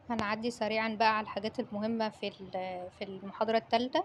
هنعدي سريعا بقى على الحاجات المهمة في ال- في المحاضرة التالتة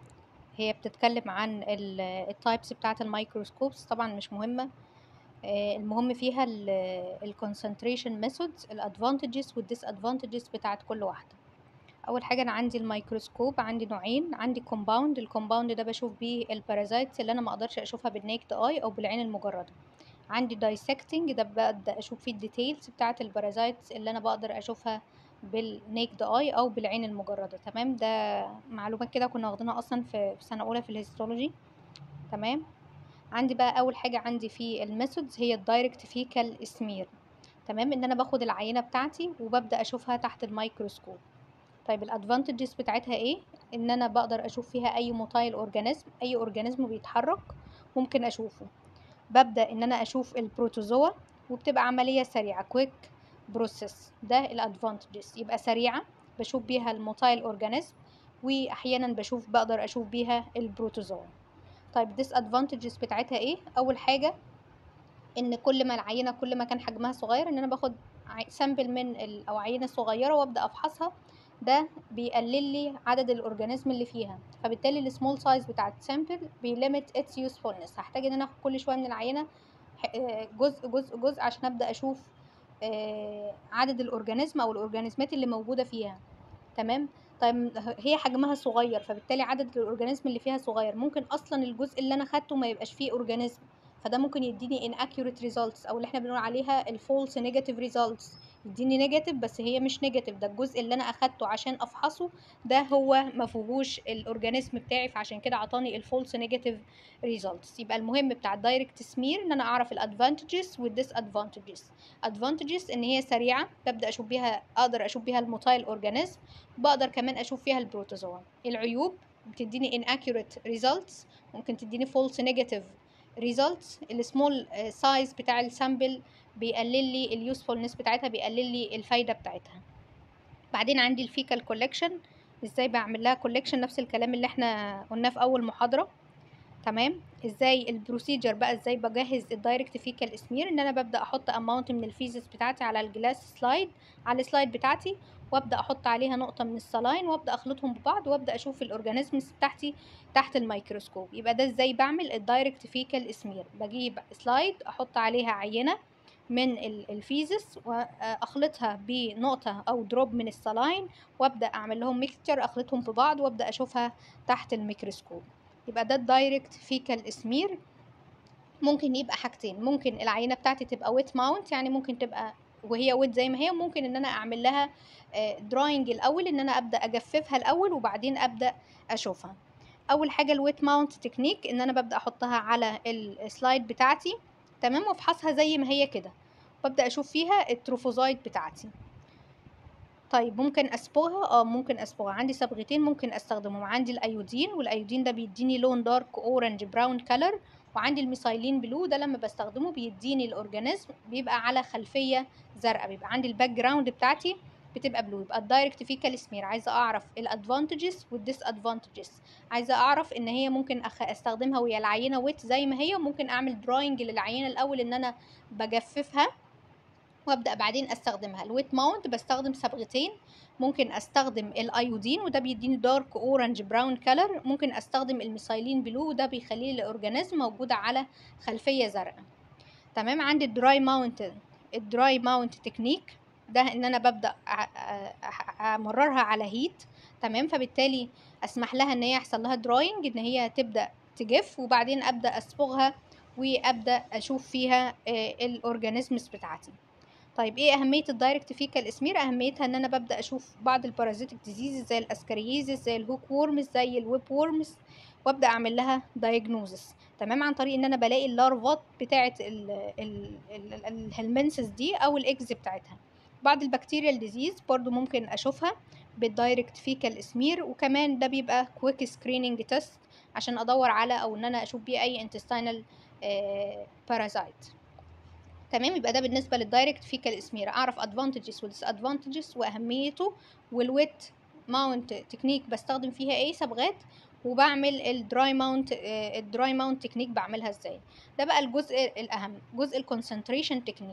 هي بتتكلم عن التايبس بتاعة الميكروسكوبس طبعا مش مهمة آه، المهم فيها الكونسنتريشن ميثودز الادفانتجز والديسادفانتجز بتاعة كل واحدة اول حاجة انا عندي الميكروسكوب عندي نوعين عندي كومباوند الكومباوند ده بشوف بيه البارازايتس اللي انا ما اقدرش اشوفها بالنيكد اي او بالعين المجردة عندي دايسكتنج ده ببدأ اشوف فيه الديتيلز بتاعة البارازايتس اللي انا بقدر اشوفها بالنيكد اي او بالعين المجردة تمام ده معلومات كده كنا واخدينها اصلا في في سنة اولى في الهيستولوجي تمام عندي بقى اول حاجة عندي في الميثودز هي الدايركت فيكال سمير تمام ان انا باخد العينة بتاعتي وببدأ اشوفها تحت الميكروسكوب طيب الادفانتجز بتاعتها ايه ان انا بقدر اشوف فيها اي موتايل اورجانيزم اي اورجانيزم بيتحرك ممكن اشوفه ببدأ ان انا اشوف البروتوزوا وبتبقى عملية سريعة كويك بروسيس ده الادفانتجز يبقى سريعة بشوف بيها الموتايل اورجانيزم واحيانا بشوف بقدر اشوف بيها البروتوزوا طيب الديس ادفانتجز بتاعتها ايه اول حاجة ان كل ما العينة كل ما كان حجمها صغير ان انا باخد سامبل من ال- او عينة صغيرة وابدأ افحصها ده بيقلل لي عدد الاورجانيزم اللي فيها فبالتالي السمول سايز بتاع السامبل بيليمت اتس يوسفولنس هحتاج ان انا اخد كل شويه من العينه ح- آه، جزء جزء جزء عشان ابدا اشوف آه، عدد الاورجانيزم او الاورجانيزمات اللي موجوده فيها تمام طيب هي حجمها صغير فبالتالي عدد الاورجانيزم اللي فيها صغير ممكن اصلا الجزء اللي انا خدته ما يبقاش فيه اورجانيزم فده ممكن يديني inaccurate results او اللي احنا بنقول عليها الفولس نيجاتيف results يديني نيجاتيف بس هي مش نيجاتيف ده الجزء اللي انا اخدته عشان افحصه ده هو ما فيهوش الاورجانيزم بتاعي فعشان كده عطاني الفولس نيجاتيف ريزلتس يبقى المهم بتاع الدايركت سمير ان انا اعرف الادفانتجز والديس ادفانتجز ادفانتجز ان هي سريعه ببدا اشوف بيها اقدر اشوف بيها الموتايل اورجانيزم بقدر كمان اشوف فيها البروتوزوا العيوب بتديني inaccurate results ممكن تديني false negative results السمول سايز بتاع السامبل بيقلل لي اليوسفولنس بتاعتها بيقلل لي الفايده بتاعتها بعدين عندي الفيكال كولكشن ازاي بعمل لها كولكشن نفس الكلام اللي احنا قلناه في اول محاضره تمام ازاي البروسيجر بقى ازاي بجهز الدايركت فيكال اسمير ان انا ببدا احط اماونت من الفيزز بتاعتي على الجلاس سلايد على السلايد بتاعتي وابدا احط عليها نقطه من السلاين وابدا اخلطهم ببعض وابدا اشوف الاورجانيزمز بتاعتي تحت الميكروسكوب يبقى ده ازاي بعمل الدايركت فيكال اسمير بجيب سلايد احط عليها عينه من ال- الفيزس واخلطها بنقطه او دروب من السلاين وابدا اعمل لهم ميكستشر اخلطهم ببعض وابدا اشوفها تحت الميكروسكوب يبقى ده الدايركت فيكال اسمير ممكن يبقى حاجتين ممكن العينه بتاعتي تبقى ويت ماونت يعني ممكن تبقى وهي ويت زي ما هي ممكن ان انا اعمل لها دراينج الاول ان انا ابدا اجففها الاول وبعدين ابدا اشوفها اول حاجه الويت ماونت تكنيك ان انا ببدا احطها على السلايد بتاعتي تمام وافحصها زي ما هي كده وابدا اشوف فيها التروفوزايت بتاعتي طيب ممكن اصبغها اه ممكن اصبغها عندي صبغتين ممكن استخدمهم عندي الايودين والايودين ده بيديني لون دارك اورنج براون كلر وعندي الميثايلين بلو ده لما بستخدمه بيديني الاورجانيزم بيبقى على خلفيه زرقاء بيبقى عندي الباك جراوند بتاعتي بتبقى بلو يبقى الدايركت فيكال سمير عايزه اعرف الادفانتجز والديس ادفانتجز عايزه اعرف ان هي ممكن أخ... استخدمها وهي العينه ويت زي ما هي وممكن اعمل دراينج للعينه الاول ان انا بجففها وابدا بعدين استخدمها الويت ماونت بستخدم صبغتين ممكن استخدم الايودين وده بيديني دارك اورنج براون كلر ممكن استخدم الميثايلين بلو وده بيخلي لي الاورجانيزم موجوده على خلفيه زرقاء تمام عندي الدراي ماونت الدراي ماونت تكنيك ده ان انا ببدا أ- أ- أ- امررها على هيت تمام فبالتالي اسمح لها ان هي يحصل لها دراينج ان هي تبدا تجف وبعدين ابدا اصبغها وابدا اشوف فيها الاورجانيزمز بتاعتي طيب ايه اهميه الدايركت فيكال اسمير اهميتها ان انا ببدا اشوف بعض البارازيتك ديزيز زي الاسكاريزيس زي الهوك وورمز زي الويب وورمز وابدا اعمل لها دايجنوزس تمام عن طريق ان انا بلاقي اللارفات بتاعه الهلمنسس دي او الاكز بتاعتها بعض البكتيريال ديزيز برضو ممكن اشوفها بالدايركت فيكال اسمير وكمان ده بيبقى كويك سكريننج تيست عشان ادور على او ان انا اشوف بيه اي انتستينال بارازايت تمام يبقى ده بالنسبه للدايركت فيكال اسمير اعرف ادفانتجز وديس ادفانتجز واهميته والويت ماونت تكنيك بستخدم فيها ايه صبغات وبعمل الدراي ماونت الدراي ماونت تكنيك بعملها ازاي ده بقى الجزء الاهم جزء الكونسنتريشن تكنيك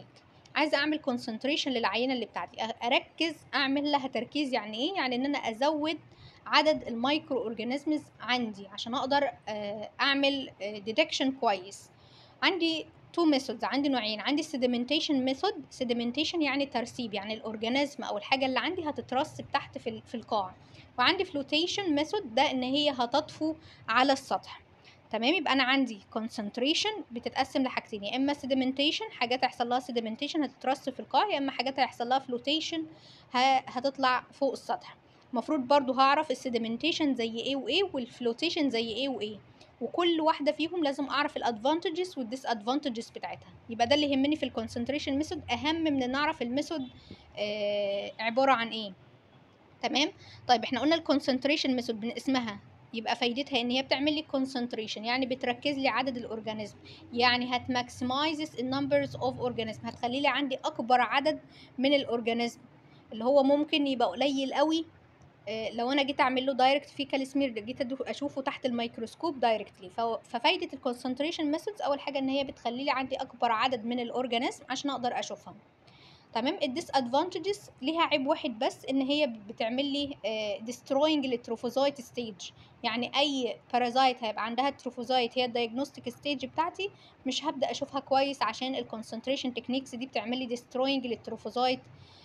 عايزه اعمل كونسنتريشن للعينه اللي بتاعتي أ- اركز اعمل لها تركيز يعني ايه يعني ان انا ازود عدد المايكرو اورجانيزمز عندي عشان اقدر آه، اعمل ديتكشن كويس عندي تو ميثودز عندي نوعين عندي sedimentation ميثود sedimentation يعني ترسيب يعني الاورجانيزم او الحاجه اللي عندي هتترسب تحت في ال- في القاع وعندي flotation ميثود ده ان هي هتطفو على السطح تمام يبقى انا عندي concentration بتتقسم لحاجتين يا اما sedimentation حاجات هيحصل لها sedimentation هتترسب في القاع يا اما حاجات هيحصل لها flotation ه- هتطلع فوق السطح المفروض برضو هعرف السيديمنتيشن زي ايه وايه والفلوتيشن زي ايه وايه وكل واحده فيهم لازم اعرف الادفانتجز والديس ادفانتجز بتاعتها يبقى ده اللي يهمني في الكونسنتريشن ميثود اهم من ان اعرف الميثود آه عباره عن ايه تمام طيب احنا قلنا الكونسنتريشن ميثود من اسمها يبقى فايدتها ان هي بتعمل لي كونسنتريشن يعني بتركز لي عدد الاورجانيزم يعني هتماكسمايزز النمبرز اوف اورجانيزم هتخلي لي عندي اكبر عدد من الاورجانيزم اللي هو ممكن يبقى قليل قوي آه، لو انا جيت اعمل له دايركت فيكال سمير جيت أدو- اشوفه تحت الميكروسكوب دايركتلي ففايده الكونسنتريشن ميثودز اول حاجه ان هي بتخلي لي عندي اكبر عدد من الاورجانيزم عشان اقدر اشوفهم تمام الديس ادفانتجز ليها عيب واحد بس ان هي بتعمل لي ديستروينج للتروفوزايت ستيج يعني اي بارازايت هيبقى عندها التروفوزايت هي الدايجنوستيك ستيج بتاعتي مش هبدا اشوفها كويس عشان الكونسنتريشن تكنيكس دي بتعمل لي ديستروينج للتروفوزايت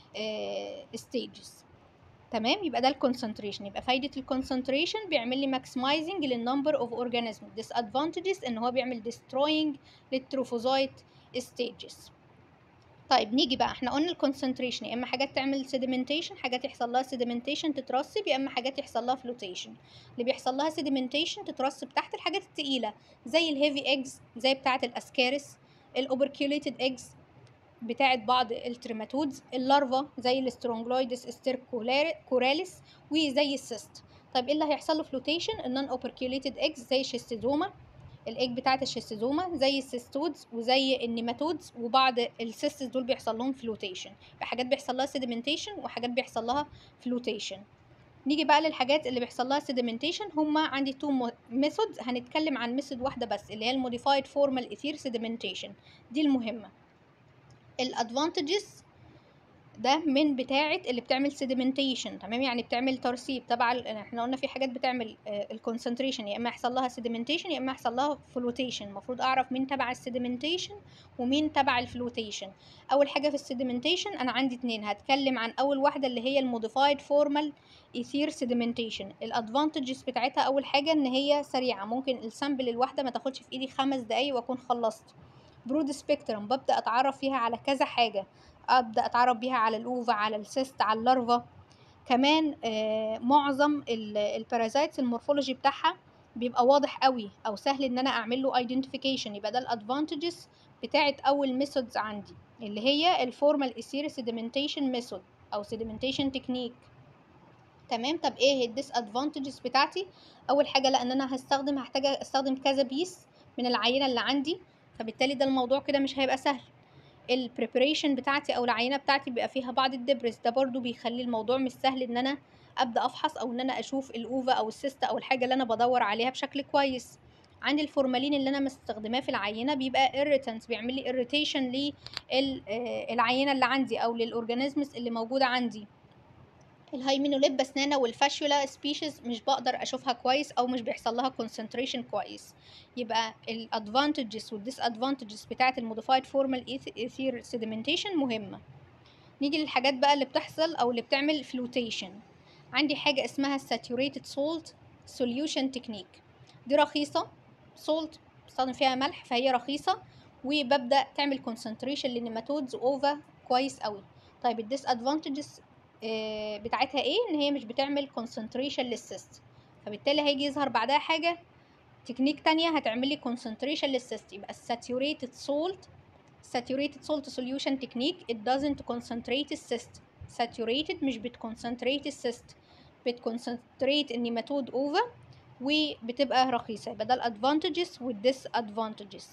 ستيجز تمام يبقى ده الكونسنتريشن يبقى فايده الكونسنتريشن بيعمل لي ماكسمايزنج للنمبر اوف اورجانيزم ديس ادفانتجز ان هو بيعمل ديستروينج للتروفوزايت ستيجز طيب نيجي بقى احنا قلنا الكونسنتريشن يا اما حاجات تعمل سيديمنتيشن حاجات يحصل لها سيديمنتيشن تترسب يا اما حاجات يحصل لها فلوتيشن اللي بيحصل لها سيديمنتيشن تترسب تحت الحاجات التقيله زي الهيفي ايجز زي بتاعه الاسكارس الاوبركيوليتد ايجز بتاعه بعض التريماتودز اللارفا زي الاسترونجلويدس استيركوراليس وزي السيست طيب ايه اللي هيحصل له فلوتيشن النون اوبركيوليتد ايجز زي الشيستوزوما الايج بتاعه الشيستوزوما زي السيستودز وزي النيماتودز وبعض السيستس دول بيحصل لهم فلوتيشن حاجات بيحصل لها سيديمنتيشن وحاجات بيحصل لها فلوتيشن نيجي بقى للحاجات اللي بيحصل لها سيديمنتيشن هما عندي تو ميثودز هنتكلم عن ميثود واحده بس اللي هي الموديفايد فورمال ايثير سيديمنتيشن دي المهمه الادفانتجز ده من بتاعه اللي بتعمل سيديمنتيشن تمام يعني بتعمل ترسيب تبع ال- احنا قلنا في حاجات بتعمل الكونسنتريشن يا اما يحصل لها سيديمنتيشن يا اما يحصل لها فلوتيشن المفروض اعرف مين تبع السيديمنتيشن ومين تبع الفلوتيشن اول حاجه في السيديمنتيشن انا عندي اتنين هتكلم عن اول واحده اللي هي الموديفايد فورمال ايثير سيديمنتيشن الادفانتجز بتاعتها اول حاجه ان هي سريعه ممكن السامبل الواحده ما تاخدش في ايدي خمس دقايق واكون خلصت برود سبيكترم ببدا اتعرف فيها على كذا حاجه ابدا اتعرف بيها على الاوفا على السيست على اللارفا كمان آه معظم البارازايتس المورفولوجي بتاعها بيبقى واضح قوي او سهل ان انا اعمل له ايدنتيفيكيشن يبقى ده الادفانتجز بتاعه اول ميثودز عندي اللي هي الفورمال اسير سيديمنتيشن ميثود او سيديمنتيشن تكنيك تمام طب ايه الديس ادفانتجز بتاعتي اول حاجه لان انا هستخدم هحتاج استخدم كذا بيس من العينه اللي عندي فبالتالي ده الموضوع كده مش هيبقى سهل البريبريشن بتاعتي او العينه بتاعتي بيبقى فيها بعض الدبرس ده برضو بيخلي الموضوع مش سهل ان انا ابدا افحص او ان انا اشوف الاوفا او السيست او الحاجه اللي انا بدور عليها بشكل كويس عندي الفورمالين اللي انا مستخدماه في العينه بيبقى irritant بيعمل لي irritation للعينه اللي عندي او للاورجانيزمز اللي موجوده عندي الهايمينوليب بسنانة والفاشولا سبيشيز مش بقدر اشوفها كويس او مش بيحصل لها concentration كويس يبقى الادفانتجز والديس ادفانتجز بتاعه الموديفايد فورمال ايثير سيديمنتيشن مهمه نيجي للحاجات بقى اللي بتحصل او اللي بتعمل فلوتيشن عندي حاجه اسمها saturated salt solution technique دي رخيصه سولت بستخدم فيها ملح فهي رخيصه وببدا تعمل concentration للنيماتودز اوفا كويس قوي طيب الديس ادفانتجز بتاعتها ايه ان هي مش بتعمل concentration للسيست فبالتالي هيجي يظهر بعدها حاجه تكنيك تانية هتعمل لي concentration للسيست يبقى saturated salt saturated salt solution technique it doesn't concentrate السيست saturated مش بتconcentrate السيست بتconcentrate النيماتود اوفا وبتبقى رخيصة يبقى ده الادفانتجز والديس ادفانتجز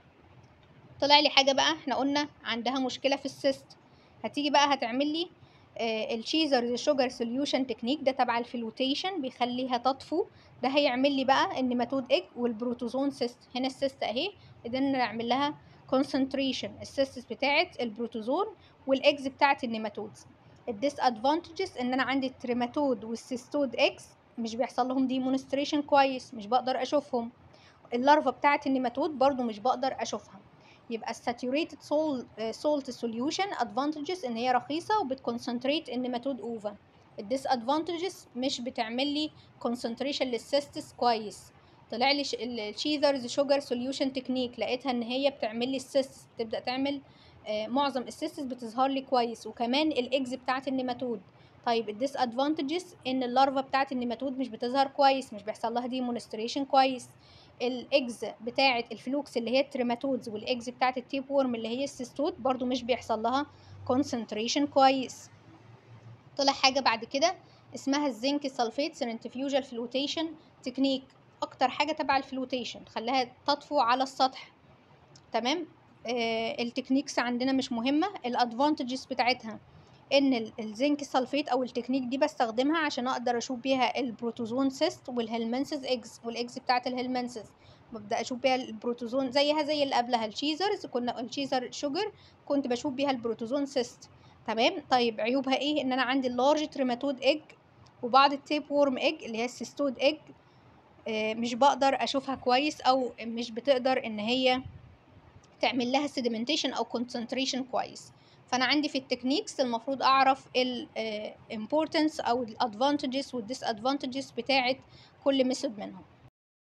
طلع لي حاجة بقى احنا قلنا عندها مشكلة في السيست هتيجي بقى هتعمل لي آه الشيزر شوجر سوليوشن تكنيك ده تبع الفلوتيشن بيخليها تطفو ده هيعمل لي بقى النيماتود ايج والبروتوزون سيست هنا السيست اهي قدرنا نعمل لها concentration السيستس بتاعه البروتوزون والاكس بتاعه النيماتودز الديس ادفانتجز ان انا عندي التريماتود والسيستود اكس مش بيحصل لهم ديمونستريشن كويس مش بقدر اشوفهم اللارفا بتاعه النيماتود برضو مش بقدر اشوفها يبقى الساتوريتد سولت سوليوشن ادفانتجز ان هي رخيصه وبتكونسنتريت النيماتود اوفا الديس ادفانتجز مش بتعمل لي كونسنتريشن للسيستس كويس طلع لي الشيزرز شوجر سوليوشن تكنيك لقيتها ان هي بتعمل لي السيستس تبدا تعمل آه معظم السيستس بتظهر لي كويس وكمان الاكز بتاعه النيماتود طيب الديس ادفانتجز ان اللارفا بتاعه النيماتود مش بتظهر كويس مش بيحصل لها ديمونستريشن كويس الاكز بتاعه الفلوكس اللي هي التريماتودز والاكز بتاعه التيب وورم اللي هي السيستود برضو مش بيحصل لها كونسنتريشن كويس طلع حاجه بعد كده اسمها الزنك سلفيت سنترفيوجال فلوتيشن تكنيك اكتر حاجه تبع الفلوتيشن خلاها تطفو على السطح تمام آه التكنيكس عندنا مش مهمه الادفانتجز بتاعتها ان الزنك سلفيت او التكنيك دي بستخدمها عشان اقدر اشوف بيها البروتوزون سيست والهلمنسز اكس والاكس بتاعه الهلمنسز ببدا اشوف بيها البروتوزون زيها زي اللي قبلها الشيزرز كنا الشيزر شوجر كنت بشوف بيها البروتوزون سيست تمام طيب عيوبها ايه ان انا عندي اللارج تريماتود ايج وبعض التيب وورم ايج اللي هي السيستود ايج آه مش بقدر اشوفها كويس او مش بتقدر ان هي تعمل لها سيديمنتيشن او كونسنتريشن كويس فانا عندي في التكنيكس المفروض اعرف الامبورتنس او الادفانتجز والديس ادفانتجز بتاعه كل ميثود منهم